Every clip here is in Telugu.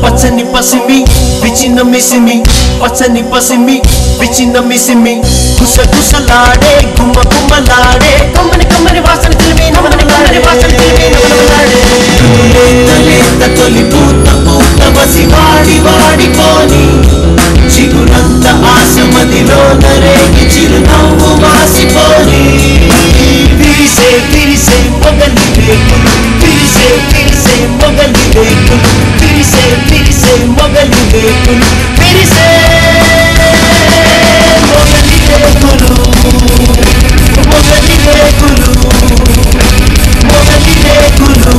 పచ్చని పసిమి విచిన మిసిమి పచ్చని పసిమి విచిన మిసిమి గుసగుసలాడే గుమ్మ గుమ్మలాడే కమ్మని కమ్మని వాసన తెలివి నమ్మని కమ్మని వాసన తెలివి నమ్మలాడే లేత లేత తొలి పూత పూత వసి వాడి వాడిపోని చిగురంత ఆశ మదిలో నరేగి చిరునవ్వు వాసిపోని విరిసే విరిసే మొగలి రేకులు విరిసే విరిసే మొగలి రేకులు విరిసే విరిసే మొగలి రేకులు విరిసే మొగలి రేకులు మొగలి రేకులు మొగలి రేకులు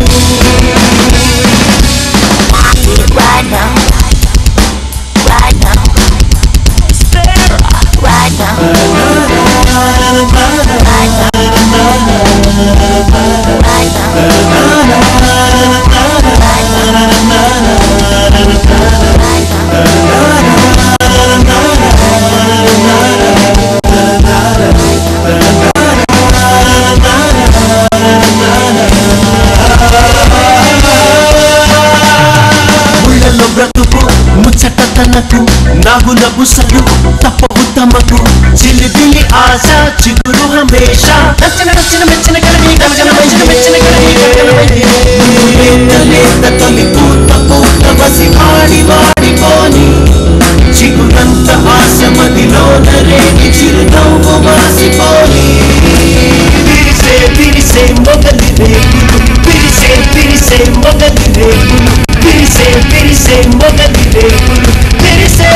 Right now. Right now. Right now. Right now. ముళ్ళలో బ్రతుకు ముచ్చట తనకు నాగుల బుసలు తప్పవు తమకు చిలిబిలి ఆశ చిగురు హమేష నచ్చిన నచ్చిన మెచ్చిన కలిమి గమజన మెచ్చిన మెచ్చిన కలిమి లేత లేత తొలి పూత పూత వసి వాడి వాడిపోని చిగురంత ఆశ మదిలో నరేగి చిరునవ్వు వాసిపోని విరిసే విరిసే మొగలి రేకులు విరిసే విరిసే మొగలి రేకులు విరిసే విరిసే మొగలి రేకులు విరిసే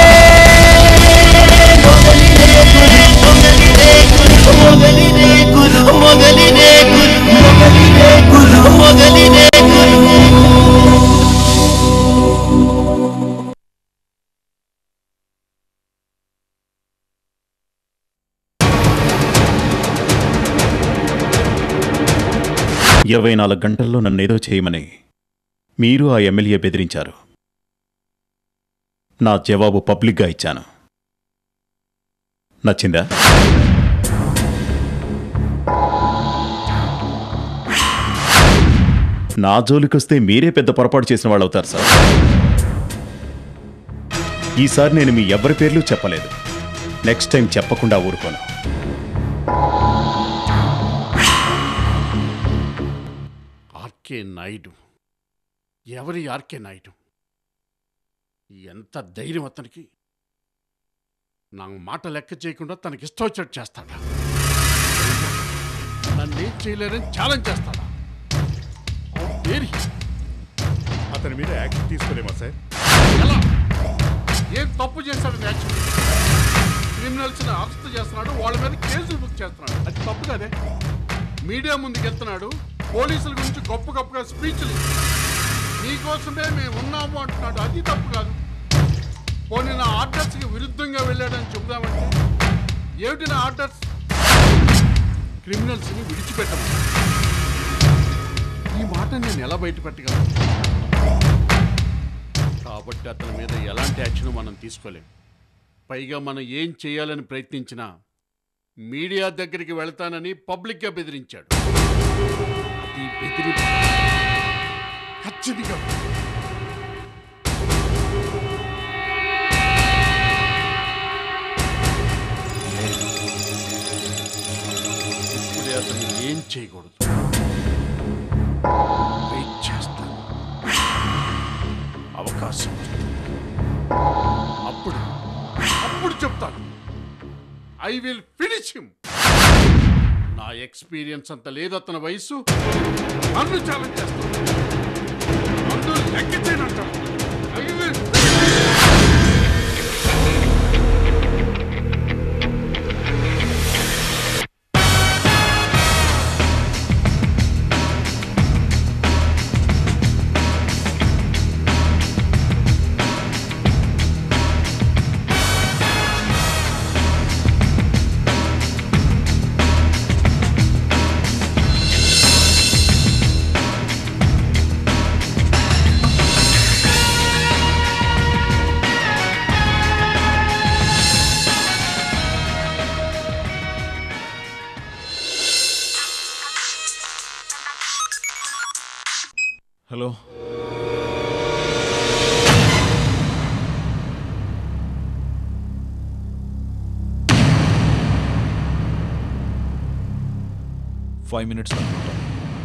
మొగలి రేకులు మొగలి రేకులు మొగలి రేకులు మొగలి రేకులు మొగలి రేకులు మొగలి రేకులు ఇరవై నాలుగు గంటల్లో నన్నేదో చేయమని మీరు ఆ ఎమ్మెల్యే బెదిరించారు నా జవాబు పబ్లిక్గా ఇచ్చాను నచ్చిందా నా జోలికొస్తే మీరే పెద్ద పొరపాటు చేసిన వాళ్ళు అవుతారు సార్ ఈసారి నేను మీ ఎవరి పేర్లు చెప్పలేదు నెక్స్ట్ టైం చెప్పకుండా ఊరుకోను ఆర్కే నాయుడు ఎవరి ఆర్కే నాయుడు ఎంత ధైర్యం అతనికి నా మాట లెక్క చేయకుండా తనకి ఇష్టం వచ్చినట్టు చేస్తాడా నన్ను ఏం చేయలేరని ఛాలెంజ్ చేస్తాడా ఏరి అతని మీద యాక్షన్ తీసుకోలేమా సార్ ఎలా ఏం తప్పు చేశాడని యాక్షన్ క్రిమినల్స్ అరెస్ట్ చేస్తున్నాడు వాళ్ళ మీద కేసులు బుక్ చేస్తున్నాడు అది తప్పు కదే మీడియా ముందుకు వెళ్తున్నాడు పోలీసుల గురించి గొప్ప గొప్పగా స్పీచ్లు నీకోసమే మేము ఉన్నాము అంటున్నాడు అది తప్పు కాదు పోనీ నా ఆర్డర్స్కి విరుద్ధంగా వెళ్ళాడని చెబుదామంటే ఏమిటి నా ఆర్డర్స్ క్రిమినల్స్ని విడిచిపెట్టము ఈ మాట నేను ఎలా బయట పెట్టగలను కాబట్టి అతని మీద ఎలాంటి యాక్షన్ మనం తీసుకోలేం పైగా మనం ఏం చేయాలని ప్రయత్నించినా మీడియా దగ్గరికి వెళ్తానని పబ్లిక్గా బెదిరించాడు అది బెదిరింపు ఖచ్చితంగా లేదు. ఇప్పుడే అతను ఏం చేయకూడదు వెయిట్ చేస్తాను అవకాశం వస్తుంది. అప్పుడు అప్పుడు చెప్తాను ఐ విల్ ఫినిష్ హిమ్ నా ఎక్స్పీరియన్స్ అంత లేదు అతని వయసు నన్ను ఛాలెంజ్ చేస్తాను నన్ను లెక్క చేయనంటాడు ఐ విల్ ఫైవ్ మినిట్స్ అనుకుంటా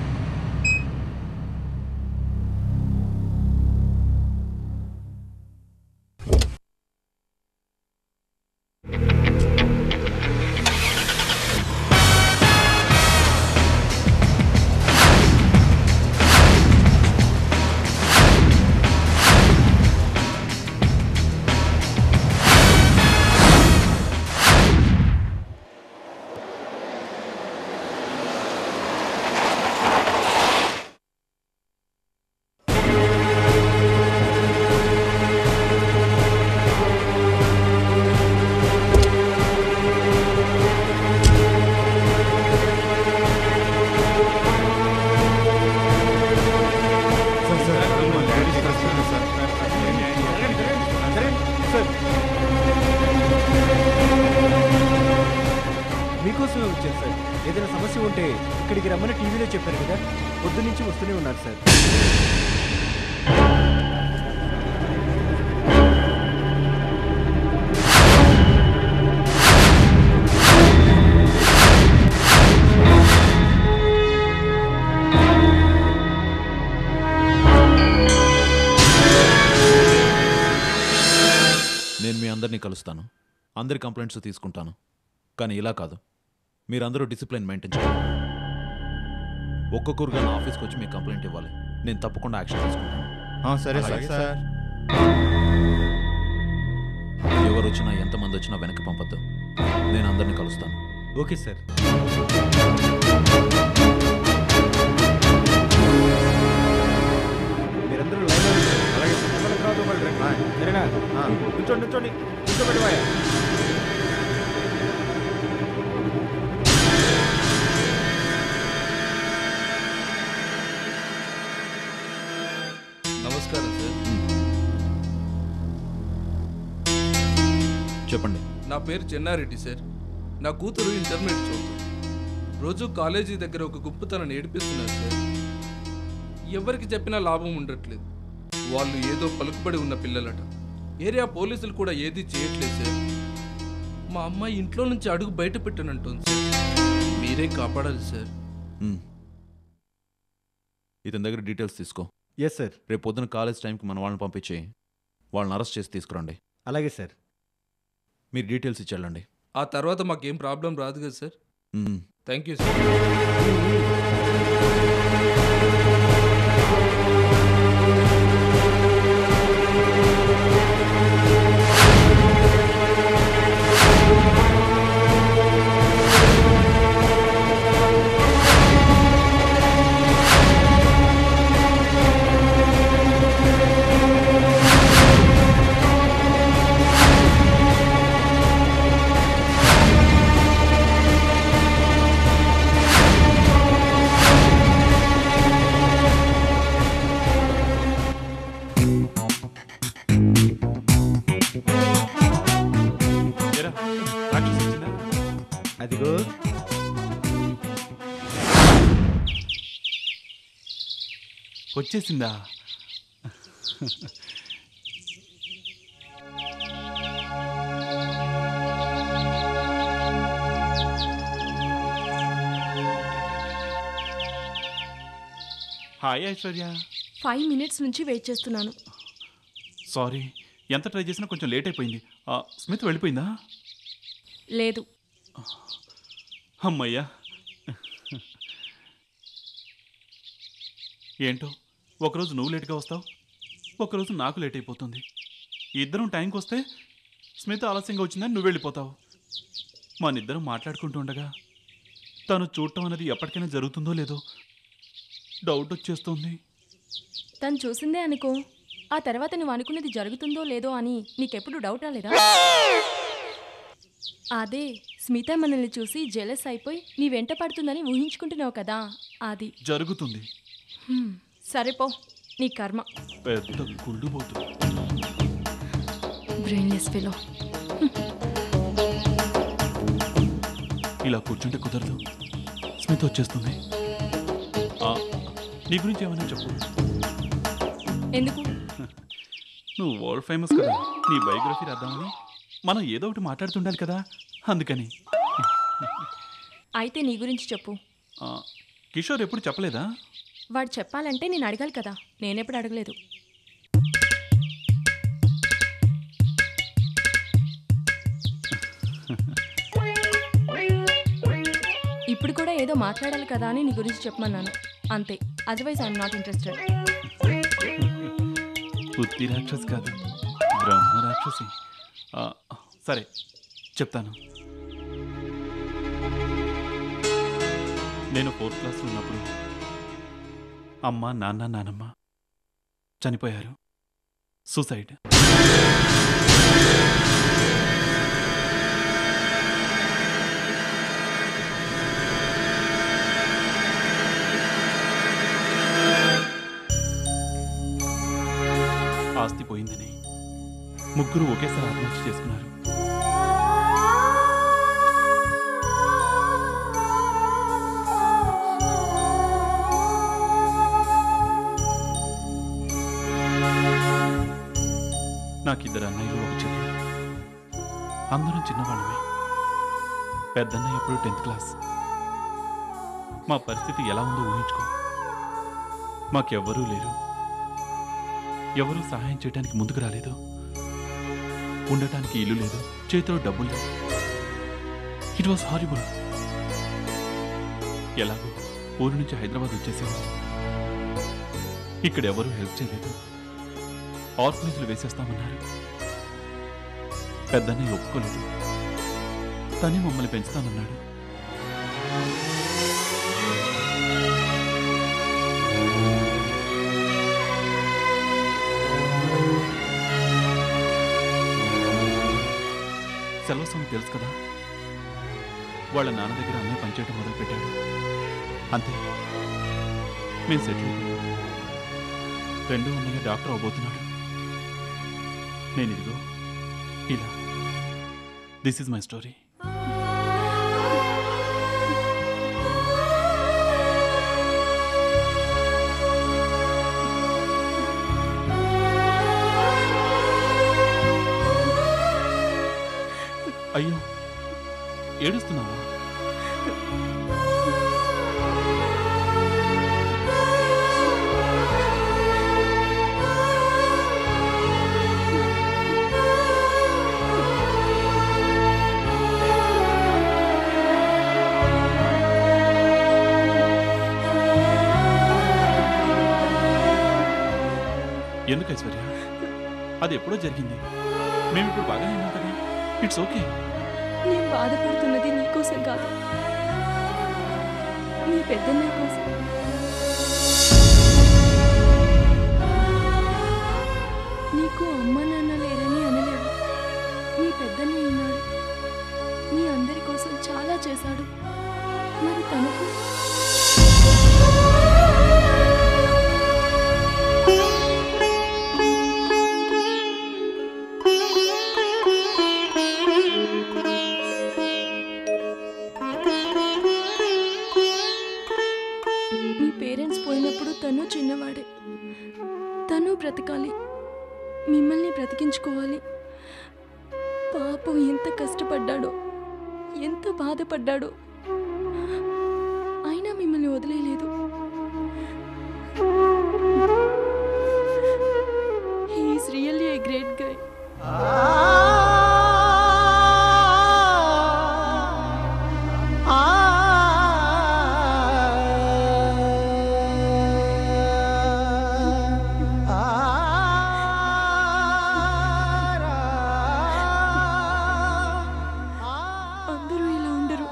మీకోసమే వచ్చాను సార్ ఏదైనా సమస్య ఉంటే ఇక్కడికి రమ్మని టీవీలో చెప్పారు కదా పొద్దు నుంచి వస్తూనే ఉన్నారు సార్ నేను మీ అందరినీ కలుస్తాను అందరి కంప్లైంట్స్ తీసుకుంటాను కానీ ఇలా కాదు మీరందరూ డిసిప్లిన్ మెయింటైన్ చేయాలి ఒక్కొక్కరుగా నా ఆఫీస్కి వచ్చి మీ కంప్లైంట్ ఇవ్వాలి నేను తప్పకుండా యాక్షన్ తీసుకుంటాను సరే సార్ ఎవరు వచ్చినా ఎంతమంది వచ్చినా వెనక్కి పంపొద్దు నేను అందరినీ కలుస్తాను ఓకే సార్ మీరందరూ లైన్లో ఉండండి. అలాగే సార్. ఒకళ్ళ తర్వాత ఒకళ్ళు రండి. సరేనా కూర్చోండి కూర్చోండి కూర్చోబెట్టి వాయా నమస్కారం సార్ చెప్పండి నా పేరు చెన్నారెడ్డి సార్ నా కూతురు ఇంటర్మీడియట్ చదువుతుంది రోజు కాలేజీ దగ్గర ఒక గుంపు తనని ఏడిపిస్తున్నారు సార్ ఎవరికి చెప్పినా లాభం ఉండట్లేదు వాళ్ళు ఏదో పలుకుబడి ఉన్న పిల్లలట ఏరియా పోలీసులు కూడా ఏది చేయట్లేదు సార్ మా అమ్మాయి ఇంట్లో నుంచి అడుగు బయట పెట్టనంటుంది సార్ మీరే కాపాడాలి సార్ మ్మ్. ఇతని దగ్గర డీటెయిల్స్ తీసుకో ఎస్ సార్ రేపు పొద్దున కాలేజ్ టైంకి మన వాళ్ళని పంపించి వాళ్ళని అరెస్ట్ చేసి తీసుకురండి అలాగే సార్ మీరు డీటెయిల్స్ ఇచ్చేళ్ళండి ఆ తర్వాత మాకేం ప్రాబ్లం రాదు కదా సార్ మ్మ్. థ్యాంక్ యూ సార్ అదిగో వచ్చేసిందా హాయ్ ఐశ్వర్య ఫైవ్ మినిట్స్ నుంచి వెయిట్ చేస్తున్నాను సారీ ఎంత ట్రై చేసినా కొంచెం లేట్ అయిపోయింది ఆ, స్మిత్ వెళ్ళిపోయిందా లేదు అమ్మయ్యా ఏంటో ఒకరోజు నువ్వు లేట్గా వస్తావు ఒకరోజు నాకు లేట్ అయిపోతుంది ఇద్దరం టైంకి వస్తే స్మిత ఆలస్యంగా వచ్చిందని నువ్వు వెళ్ళిపోతావు మనిద్దరం మాట్లాడుకుంటూ ఉండగా తను చూడటం అనేది ఎప్పటికైనా జరుగుతుందో లేదో డౌట్ వచ్చేస్తుంది తను చూసిందే అనుకో ఆ తర్వాత నువ్వు అనుకునేది జరుగుతుందో లేదో అని నీకెప్పుడు డౌట్ రాలేదా అదే స్మిత మనల్ని చూసి జెలస్ అయిపోయి నీ వెంట పడుతుందని ఊహించుకుంటున్నావు కదా అది జరుగుతుంది హ్మ్, సరేపో నీ కర్మ పెద్ద కుళ్ళుబోతుంది బ్రెయిన్లెస్ ఫెలో ఇలా కూర్చుంటే కుదరదు స్మిత వచ్చేస్తుంది ఆ, నీ గురించి ఏమైనా చెప్పు ఎందుకు నువ్వు వరల్డ్ ఫేమస్ కదా నీ బయోగ్రఫీ రాద్దామని మనం ఏదో ఒకటి మాట్లాడుతుండాలి కదా అందుకని అయితే నీ గురించి చెప్పు ఆ, కిషోర్ ఎప్పుడు చెప్పలేదా వాడు చెప్పాలంటే నేను అడగాలి కదా నేనెప్పుడు అడగలేదు ఇప్పుడు కూడా ఏదో మాట్లాడాలి కదా అని నీ గురించి చెప్పమన్నాను అంతే అదర్వైజ్ ఐఎమ్ నాట్ ఇంట్రెస్టెడ్ బుద్ధి రాక్షసి కాదు బ్రహ్మ రాక్షసి ఆ, సరే చెప్తాను నేను ఫోర్త్ క్లాస్లో ఉన్నప్పుడు అమ్మ నాన్న నానమ్మ చనిపోయారు సూసైడ్ ఆస్తి పోయిందని ముగ్గురు ఒకేసారి ఆత్మహత్య చేసుకున్నారు నాకు ఇద్దరు అన్నయ్యలు ఒక చెల్లి అందరం చిన్నవాళ్ళమే పెద్దన్నయ్య ఎప్పుడు టెన్త్ క్లాస్ మా పరిస్థితి ఎలా ఉందో ఊహించుకో మాకెవ్వరూ లేరు ఎవరూ సహాయం చేయడానికి ముందుకు రాలేదు ఉండటానికి ఇల్లు లేదు చేతిలో డబ్బులు లేవు ఇట్ వాస్ హారిబుల్ ఎలాగో ఊరు నుంచి హైదరాబాద్ వచ్చేసాము ఇక్కడ ఎవరూ హెల్ప్ చేయలేదు ఆర్ఫనేజ్లు వేసేస్తామన్నారు పెద్దన్నయ్య ఒప్పుకోలేదు తనే మమ్మల్ని పెంచుతానన్నాడు సెలవు స్వామి తెలుసు కదా వాళ్ళ నాన్న దగ్గర అన్నయ్య పనిచేయడం మొదలుపెట్టాడు అంతే మేము సెటిల్ అయిపోయాం. రెండో అన్నయ్య డాక్టర్ అవబోతున్నాడు నేను ఇదిగో ఇలా దిస్ ఇస్ మై స్టోరీ అయ్యో ఏడుస్తున్నావా ఎందుకు ఐశ్వర్య అది ఎప్పుడో జరిగింది మేము ఇప్పుడు బాగానే ఉన్నాం కదా ఇట్స్ ఓకే నేను బాధపడుతున్నది నీకోసం కాదు నీ పెద్దన్నయ్య కోసం నీకు అమ్మ నాన్న లేరని అనలేవు నీ పెద్దన్నయ్య ఉన్నాడు నీ అందరి కోసం చాలా చేశాడు మరి తనకు మీ పేరెంట్స్ పోయినప్పుడు తను చిన్నవాడే తను బ్రతకాలి మిమ్మల్ని బ్రతికించుకోవాలి పాపం ఎంత కష్టపడ్డాడో ఎంత బాధపడ్డాడో అయినా మిమ్మల్ని వదిలేయలేదు he is really a great guy అందరూ ఇలా ఉండరు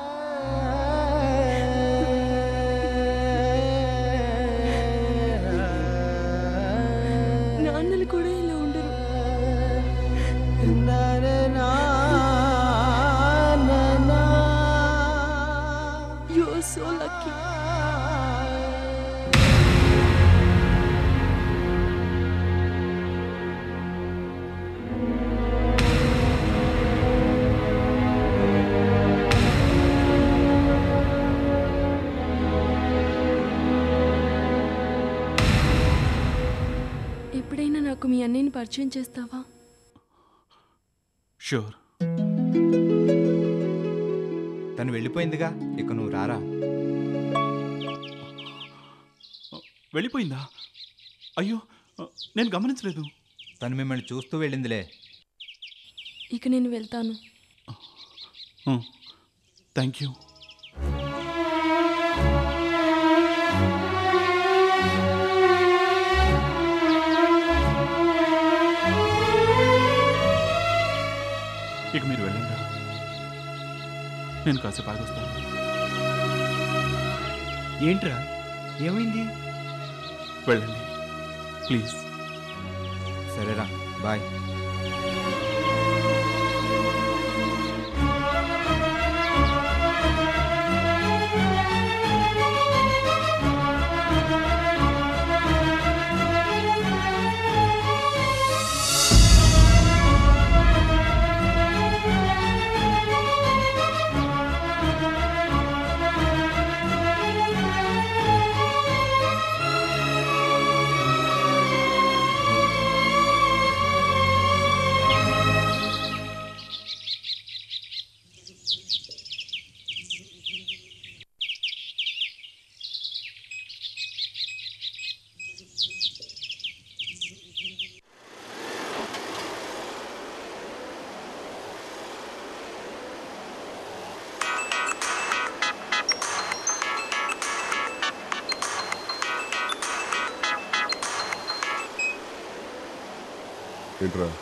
నాన్నలు కూడా ఇలా ఉండరు యు ఆర్ సో లక్కీ ఎప్పుడైనా నాకు మీ అన్నయ్యని పరిచయం చేస్తావా షూర్ తను వెళ్ళిపోయిందిగా ఇక నువ్వు రారా వెళ్ళిపోయిందా అయ్యో నేను గమనించలేదు తను మిమ్మల్ని చూస్తూ వెళ్ళిందిలే ఇక నేను వెళ్తాను థ్యాంక్ యూ ఇక మీరు వెళ్ళండి నేను కాసేపు ఆగొస్తాను ఏంట్రా ఏమైంది వెళ్ళండి ప్లీజ్ సరేరా బాయ్ ఏంట్రా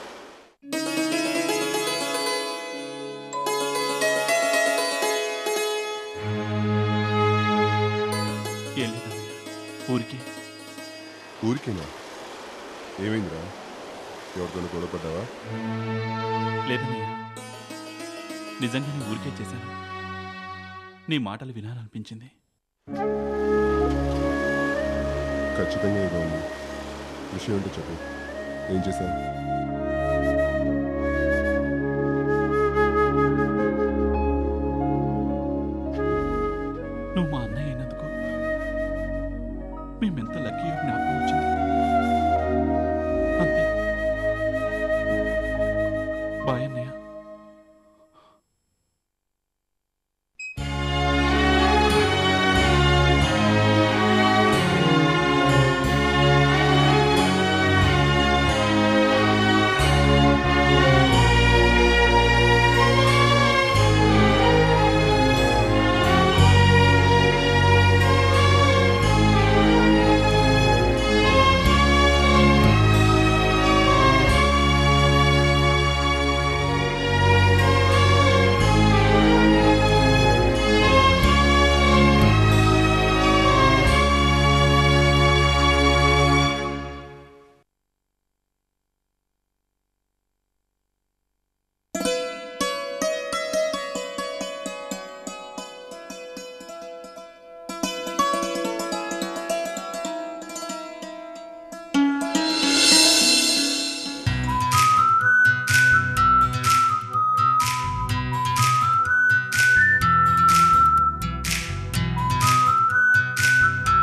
ఏం లేదన్నయ్య ఊరికి ఊరికేనా ఏమైందిరా ఎవరితోనూ గొడవ పడ్డావా లేదన్నయ్య నిజంగానే ఊరికే చేశాను నీ మాటలు వినాలనిపించింది ఖచ్చితంగా ఏదో ఉంది విషయం ఏంటో చెప్పు ఏం చేశావు